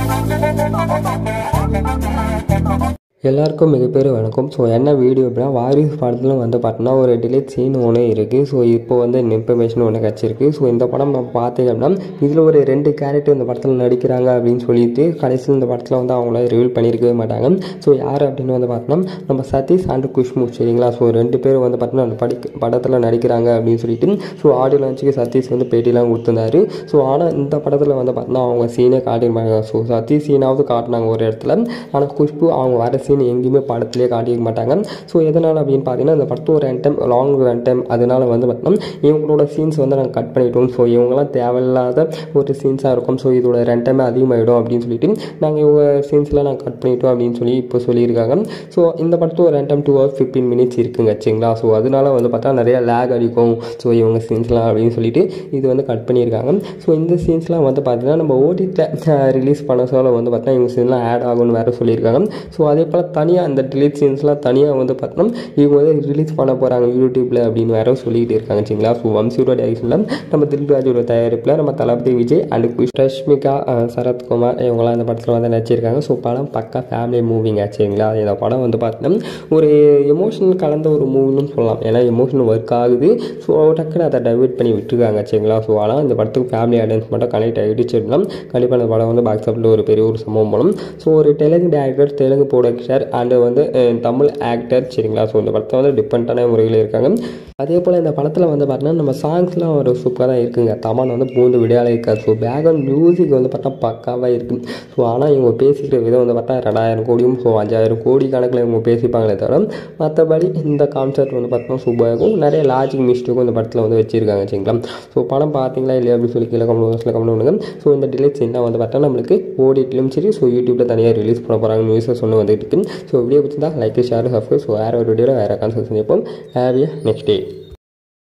எல்லாருக்கும் மிகப்பெரிய வணக்கம் ஸோ என்ன வீடியோ அப்படின்னா வாரிசு படத்தில் வந்து பார்த்தோன்னா ஒரு டிலேட் சீன் ஒன்று இருக்குது ஸோ இப்போ வந்து இன்ஃபர்மேஷன் ஒன்று கிடச்சிருக்கு ஸோ இந்த படம் நம்ம பார்த்தீங்க அப்படின்னா இதில் ஒரு ரெண்டு கேரக்டர் இந்த படத்தில் நடிக்கிறாங்க அப்படின்னு சொல்லிட்டு கடைசியில் இந்த படத்தில் வந்து அவங்கள ரிவீல் பண்ணியிருக்கவே மாட்டாங்க ஸோ யார் அப்படின்னு வந்து பார்த்தோன்னா நம்ம சதீஷ் அண்ட் குஷ்மு சரிங்களா ஸோ ரெண்டு பேரும் வந்து பார்த்தோன்னா அந்த படி படத்தில் நடிக்கிறாங்க அப்படின்னு சொல்லிட்டு ஸோ ஆடியோ லான்ச்சுக்கு சதீஷ் வந்து பேட்டிலாம் கொடுத்துருந்தாரு ஸோ ஆனால் இந்த படத்தில் வந்து பார்த்தோன்னா அவங்க சீனே காட்டியிருப்பாங்க ஸோ சதீஷ் சீனாவது காட்டினாங்க ஒரு இடத்துல ஆனால் குஷ்பு அவங்க வர சீன் எங்கேயுமே படத்துலேயே காட்டிக்க மாட்டாங்க ஸோ எதனால் அப்படின்னு பார்த்தீங்கன்னா இந்த படத்து ஒரு run time long run time அதனால வந்து பார்த்தோம்னா இவங்களோட சீன்ஸ் வந்து நாங்கள் கட் பண்ணிட்டோம் ஸோ இவங்கெல்லாம் தேவையில்லாத ஒரு சீன்ஸாக இருக்கும் ஸோ இதோட ரென் டைம் அதிகமாகிடும் அப்படின்னு சொல்லிட்டு நாங்கள் இவங்க சீன்ஸ்லாம் நாங்கள் கட் பண்ணிட்டோம் அப்படின்னு சொல்லி இப்போ சொல்லியிருக்காங்க ஸோ இந்த படத்து ஒரு run time two hour fifteen minutes இருக்குங்க சரிங்களா ஸோ அதனால வந்து பார்த்தா நிறைய லேக் அடிக்கும் ஸோ இவங்க சீன்ஸ்லாம் அப்படின்னு சொல்லிட்டு இது வந்து கட் பண்ணியிருக்காங்க ஸோ இந்த சீன்ஸ்லாம் வந்து பார்த்தீங்கன்னா நம்ம ஓடிடியில் ரிலீஸ் பண்ண சொல்ல வந்து பார்த்தா இவங்க சீன்லாம் ஆட் ஆகும்னு வேறு சொல்லியிருக்காங்க ஸோ அதே போல் தனியாக அந்த டிலீட் சீன்ஸ்லாம் தனியாக வந்து பார்த்தோம்னா இவங்க வந்து ரிலீஸ் பண்ண போகிறாங்க யூடியூப்பில் அப்படின்னு வேற சொல்லிக்கிட்டு இருக்காங்க சரிங்களா ஸோ வம்சியோட டைரக்ஷனில் நம்ம தில்ராஜோட தயாரிப்பில் நம்ம தளபதி விஜய் அண்ட் குஷ் ரஷ்மிகா அஹ், சரத்குமார் இவங்களாம் இந்த படத்தில் வந்து நடிச்சிருக்காங்க ஸோ படம் பக்கா ஃபேமிலி மூவிங்க சரிங்களா இந்த படம் வந்து பார்த்தோம்னா ஒரு எமோஷனல் கலந்த ஒரு மூவின்னு சொல்லலாம் ஏன்னா எமோஷன் ஒர்க் ஆகுது ஸோ டக்குன்னு அதை டைவர்ட் பண்ணி விட்டுருக்காங்க சரிங்களா ஸோ ஆனால் இந்த படத்துக்கு ஃபேமிலி ஆடியன்ஸ் மட்டும் கனெக்ட் ஆகிடுச்சுன்னா கண்டிப்பாக இந்த படம் வந்து பாக்ஸ் ஆஃபில் ஒரு பெரிய ஒரு சம்பவம் பண்ணும் ஸோ ஒரு Telugu director Telugu producer and வந்து அஹ், தமிழ் ஆக்டர் சரிங்களா ஸோ இந்த படத்தை வந்து டிஃப்ரெண்ட்டான முறையில் இருக்காங்க அதே போல் இந்த படத்தில் வந்து பார்த்தீங்கன்னா நம்ம சாங்ஸ்லாம் ஒரு சூப்பராக தான் இருக்குங்க தமன் வந்து பூந்து விடையால இருக்காது ஸோ பேக்ரவுண்ட் மியூசிக் வந்து பார்த்தா பக்காவாக இருக்குது ஸோ ஆனால் இவங்க பேசிக்கிற விதம் வந்து பார்த்தா ரெண்டாயிரம் கோடியும் ஸோ அஞ்சாயிரம் கோடி கணக்கில் இவங்க பேசிப்பாங்களே தவிர மற்றபடி இந்த கான்செப்ட் வந்து பார்த்தோம்னா சூப்பராக இருக்கும் நிறைய லாஜிக் மிஸ்டேக்கும் இந்த படத்தில் வந்து வச்சிருக்காங்க சரிங்களா ஸோ படம் பார்த்தீங்களா இல்லையா அப்படின்னு சொல்லி கீழே கமெண்ட் பாக்ஸில் கமெண்ட் பண்ணுங்க ஸோ இந்த டிலேட் சீன்லாம் வந்து பார்த்தா நம்மளுக்கு ஓடிடிலும் சரி ஸோ யூடியூப்பில் தனியாக ரிலீஸ் பண்ண போகிறாங்க நியூஸை சொன்ன வந்துட்டு இருக்கு ஸோ வீடியோ பிடிச்சிருந்தா லைக் ஷேர் சப்ஸ்கிரைப் ஸோ வேறு ஒரு வீடியோவில் வேறு கான்செப்ட் செஞ்சுப்போம் ஹேவியா நெக்ஸ்ட் டே